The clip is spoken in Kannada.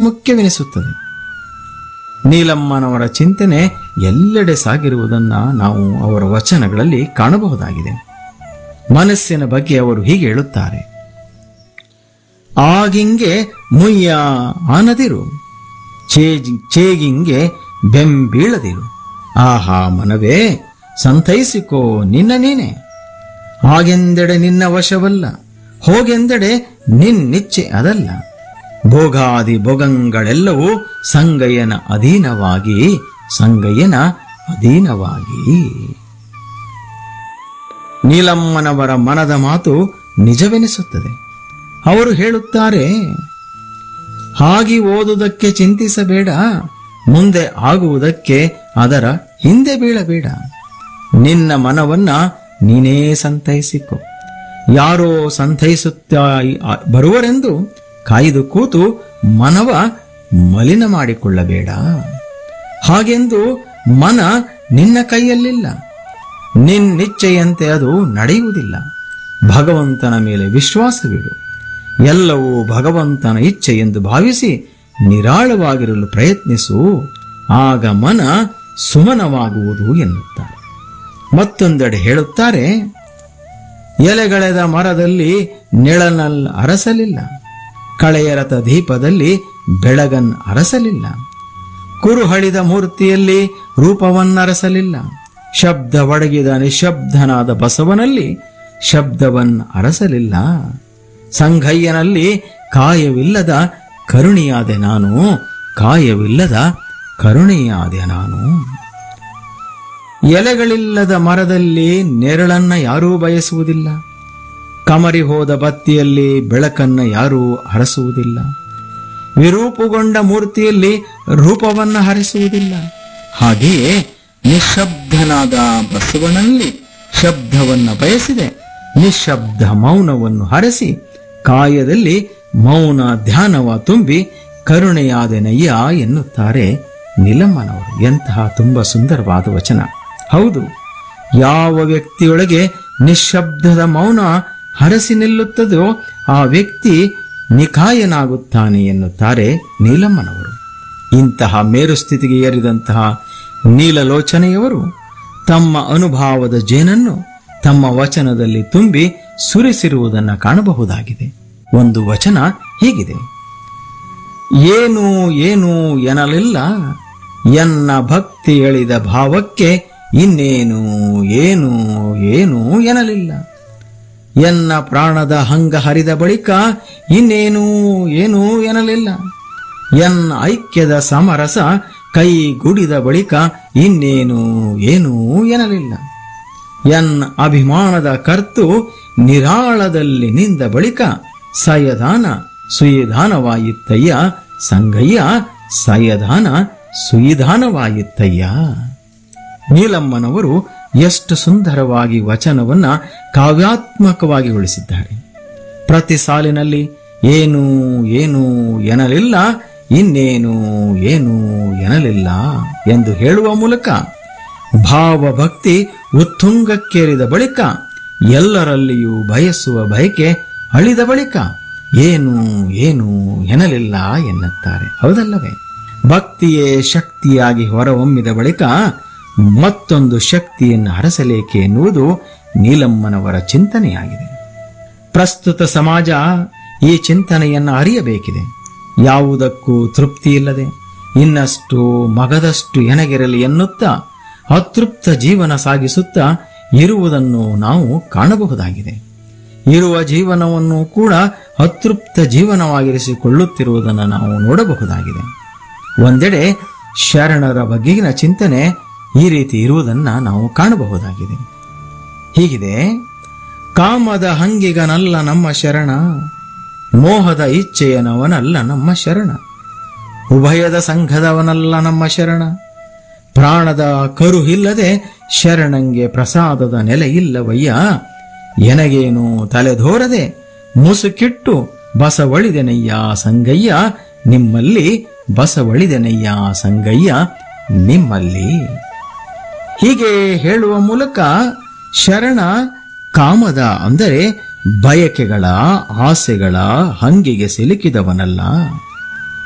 ಮುಖ್ಯವೆನಿಸುತ್ತದೆ ನೀಲಮ್ಮನವರ ಚಿಂತನೆ ಎಲ್ಲೆಡೆ ಸಾಗಿರುವುದನ್ನ ನಾವು ಅವರ ವಚನಗಳಲ್ಲಿ ಕಾಣಬಹುದಾಗಿದೆ ಮನಸ್ಸಿನ ಬಗ್ಗೆ ಅವರು ಹೀಗೆ ಹೇಳುತ್ತಾರೆ ಆಗಿಂಗೆ ಮುಯ್ಯ ಆನದಿರು ಚೇಜಿ ಚೇಗಿಂಗೆ ಬೆಂಬೀಳದಿರು ಆಹಾ ಮನವೇ ಸಂತೈಸಿಕೋ ನಿನ್ನ ನೀನೆ ಹಾಗೆಂದೆಡೆ ನಿನ್ನ ವಶವಲ್ಲ ಹೋಗೆಂದೆಡೆ ನಿನ್ನಿಚ್ಛೆ ಅದಲ್ಲ ಭೋಗಾದಿ ಭೋಗಗಳೆಲ್ಲವೂ ಸಂಗಯ್ಯನ ಅಧೀನವಾಗಿ ಸಂಗಯ್ಯನ ಅಧೀನವಾಗಿ ನೀಲಮ್ಮನವರ ಮನದ ಮಾತು ನಿಜವೆನಿಸುತ್ತದೆ ಅವರು ಹೇಳುತ್ತಾರೆ ಹಾಗೆ ಓದುವುದಕ್ಕೆ ಚಿಂತಿಸಬೇಡ ಮುಂದೆ ಆಗುವುದಕ್ಕೆ ಅದರ ಹಿಂದೆ ಬೀಳಬೇಡ ನಿನ್ನ ಮನವನ್ನ ನೀನೇ ಸಂತೈಸಿಕೊ ಯಾರೋ ಸಂತೈಸುತ್ತಾ ಬರುವರೆಂದು ಕಾಯ್ದು ಕೂತು ಮನವ ಮಲಿನ ಮಾಡಿಕೊಳ್ಳಬೇಡ ಹಾಗೆಂದು ಮನ ನಿನ್ನ ಕೈಯಲ್ಲಿಲ್ಲ ನಿನ್ನಿಚ್ಛೆಯಂತೆ ಅದು ನಡೆಯುವುದಿಲ್ಲ ಭಗವಂತನ ಮೇಲೆ ವಿಶ್ವಾಸವಿಡು ಎಲ್ಲವೂ ಭಗವಂತನ ಇಚ್ಛೆ ಎಂದು ಭಾವಿಸಿ ನಿರಾಳವಾಗಿರಲು ಪ್ರಯತ್ನಿಸು ಆಗ ಮನ ಸುಮನವಾಗುವುದು ಎನ್ನುತ್ತಾರೆ ಮತ್ತೊಂದೆಡೆ ಹೇಳುತ್ತಾರೆ ಎಲೆಗಳೆದ ಮರದಲ್ಲಿ ನೆಳನಲ್ ಅರಸಲಿಲ್ಲ ಕಳೆಯರತ ದೀಪದಲ್ಲಿ ಬೆಳಗನ್ ಅರಸಲಿಲ್ಲ ಕುರುಹಳಿದ ಮೂರ್ತಿಯಲ್ಲಿ ರೂಪವನ್ನರಸಲಿಲ್ಲ ಶಬ್ದ ಒಡಗಿದ ನಿಶಬ್ದನಾದ ಬಸವನಲ್ಲಿ ಶಬ್ದವನ್ ಅರಸಲಿಲ್ಲ ಸಂಘಯ್ಯನಲ್ಲಿ ಕಾಯವಿಲ್ಲದ ಕರುಣಿಯಾದೆ ನಾನು ಕಾಯವಿಲ್ಲದ ಕರುಣೆಯಾದೆ ನಾನು ಎಲೆಗಳಿಲ್ಲದ ಮರದಲ್ಲಿ ನೆರಳನ್ನ ಯಾರೂ ಬಯಸುವುದಿಲ್ಲ ಕಮರಿ ಹೋದ ಬತ್ತಿಯಲ್ಲಿ ಬೆಳಕನ್ನ ಯಾರೂ ಹರಸುವುದಿಲ್ಲ ವಿರೂಪುಗೊಂಡ ಮೂರ್ತಿಯಲ್ಲಿ ರೂಪವನ್ನ ಹರಿಸುವುದಿಲ್ಲ ಹಾಗೆಯೇ ನಿಶಬ್ದನಾದ ಬಸವನಲ್ಲಿ ಶಬ್ದವನ್ನ ಬಯಸಿದೆ ನಿಶಬ್ದ ಮೌನವನ್ನು ಹರಸಿ ಕಾಯದಲ್ಲಿ ಮೌನ ಧ್ಯಾನವ ತುಂಬಿ ಕರುಣೆಯಾದೆನಯ್ಯ ಎನ್ನುತ್ತಾರೆ ನಿಲಮ್ಮನವರು ಎಂತಹ ತುಂಬಾ ಸುಂದರವಾದ ವಚನ ಹೌದು ಯಾವ ವ್ಯಕ್ತಿಯೊಳಗೆ ನಿಶ್ಶಬ್ದದ ಮೌನ ಹರಸಿ ನಿಲ್ಲುತ್ತದೋ ಆ ವ್ಯಕ್ತಿ ನಿಕಾಯನಾಗುತ್ತಾನೆ ಎನ್ನುತ್ತಾರೆ ನೀಲಮ್ಮನವರು ಇಂತಹ ಮೇರು ಸ್ಥಿತಿಗೆ ಏರಿದಂತಹ ನೀಲಲೋಚನೆಯವರು ತಮ್ಮ ಅನುಭವದ ಜೇನನ್ನು ತಮ್ಮ ವಚನದಲ್ಲಿ ತುಂಬಿ ಸುರಿಸಿರುವುದನ್ನು ಕಾಣಬಹುದಾಗಿದೆ ಒಂದು ವಚನ ಹೀಗಿದೆ ಏನು ಏನು ಎನ್ನಲಿಲ್ಲ ಎನ್ನ ಭಕ್ತಿ ಎಳಿದ ಭಾವಕ್ಕೆ ಇನ್ನೇನು ಏನು ಏನು ಎನ್ನಲಿಲ್ಲ ಎನ್ನ ಪ್ರಾಣದ ಹಂಗ ಹರಿದ ಬಳಿಕ ಇನ್ನೇನು ಏನೂ ಎನ್ನಲಿಲ್ಲ ಎನ್ನ ಐಕ್ಯದ ಸಮರಸ ಕೈಗೂಡಿದ ಬಳಿಕ ಇನ್ನೇನು ಏನೂ ಎನ್ನಲಿಲ್ಲ ಎನ್ ಅಭಿಮಾನದ ಕರ್ತು ನಿರಾಳದಲ್ಲಿ ನಿಂದ ಬಳಿಕ ಸಯದಾನ ಸುಯಿಧಾನವಾಯಿತ್ತಯ್ಯ ಸಂಗಯ್ಯ ಸಯದಾನ ಸುಯಿಧಾನವಾಯಿತ್ತಯ್ಯ ನೀಲಮ್ಮನವರು ಎಷ್ಟು ಸುಂದರವಾಗಿ ವಚನವನ್ನ ಕಾವ್ಯಾತ್ಮಕವಾಗಿ ಉಳಿಸಿದ್ದಾರೆ ಪ್ರತಿ ಸಾಲಿನಲ್ಲಿ ಏನು ಏನು ಎನ್ನಲಿಲ್ಲ ಇನ್ನೇನು ಏನು ಎನ್ನಲಿಲ್ಲ ಎಂದು ಹೇಳುವ ಮೂಲಕ ಭಾವಭಕ್ತಿ ಉತ್ತುಂಗಕ್ಕೇರಿದ ಬಳಿಕ ಎಲ್ಲರಲ್ಲಿಯೂ ಬಯಸುವ ಬಯಕೆ ಅಳಿದ ಬಳಿಕ ಏನು ಏನು ಎನ್ನಲಿಲ್ಲ ಎನ್ನುತ್ತಾರೆ ಹೌದಲ್ಲವೇ ಭಕ್ತಿಯೇ ಶಕ್ತಿಯಾಗಿ ಹೊರಹೊಮ್ಮಿದ ಬಳಿಕ ಮತ್ತೊಂದು ಶಕ್ತಿಯನ್ನು ಹರಸಲೇಕೆ ಎನ್ನುವುದು ನೀಲಮ್ಮನವರ ಚಿಂತನೆಯಾಗಿದೆ ಪ್ರಸ್ತುತ ಸಮಾಜ ಈ ಚಿಂತನೆಯನ್ನು ಅರಿಯಬೇಕಿದೆ ಯಾವುದಕ್ಕೂ ತೃಪ್ತಿ ಇಲ್ಲದೆ ಇನ್ನಷ್ಟು ಮಗದಷ್ಟು ಎನಗಿರಲಿ ಎನ್ನುತ್ತಾ ಅತೃಪ್ತ ಜೀವನ ಸಾಗಿಸುತ್ತಾ ಇರುವುದನ್ನು ನಾವು ಕಾಣಬಹುದಾಗಿದೆ ಇರುವ ಜೀವನವನ್ನು ಕೂಡ ಅತೃಪ್ತ ಜೀವನವಾಗಿರಿಸಿಕೊಳ್ಳುತ್ತಿರುವುದನ್ನು ನಾವು ನೋಡಬಹುದಾಗಿದೆ ಒಂದೆಡೆ ಶರಣರ ಬಗೆಗಿನ ಚಿಂತನೆ ಈ ರೀತಿ ಇರುವುದನ್ನು ನಾವು ಕಾಣಬಹುದಾಗಿದೆ ಹೀಗಿದೆ ಕಾಮದ ಹಂಗಿಗನಲ್ಲ ನಮ್ಮ ಶರಣ ಮೋಹದ ಇಚ್ಛೆಯನವನಲ್ಲ ನಮ್ಮ ಶರಣ ಉಭಯದ ಸಂಘದವನಲ್ಲ ನಮ್ಮ ಶರಣ ಪ್ರಾಣದ ಕರುಹಿಲ್ಲದೆ ಶರಣಂಗೆ ಪ್ರಸಾದದ ನೆಲೆ ಇಲ್ಲವಯ್ಯ ಎನಗೇನು ತಲೆದೋರದೆ ಮುಸುಕಿಟ್ಟು ಬಸವಳಿದೆನಯ್ಯ ಸಂಗಯ್ಯ ನಿಮ್ಮಲ್ಲಿ ಬಸವಳಿದೆನಯ್ಯ ಸಂಗಯ್ಯ ನಿಮ್ಮಲ್ಲಿ ಹೀಗೆ ಹೇಳುವ ಮೂಲಕ ಶರಣ ಕಾಮದ ಅಂದರೆ ಬಯಕೆಗಳ ಆಸೆಗಳ ಹಂಗಿಗೆ ಸಿಲುಕಿದವನಲ್ಲ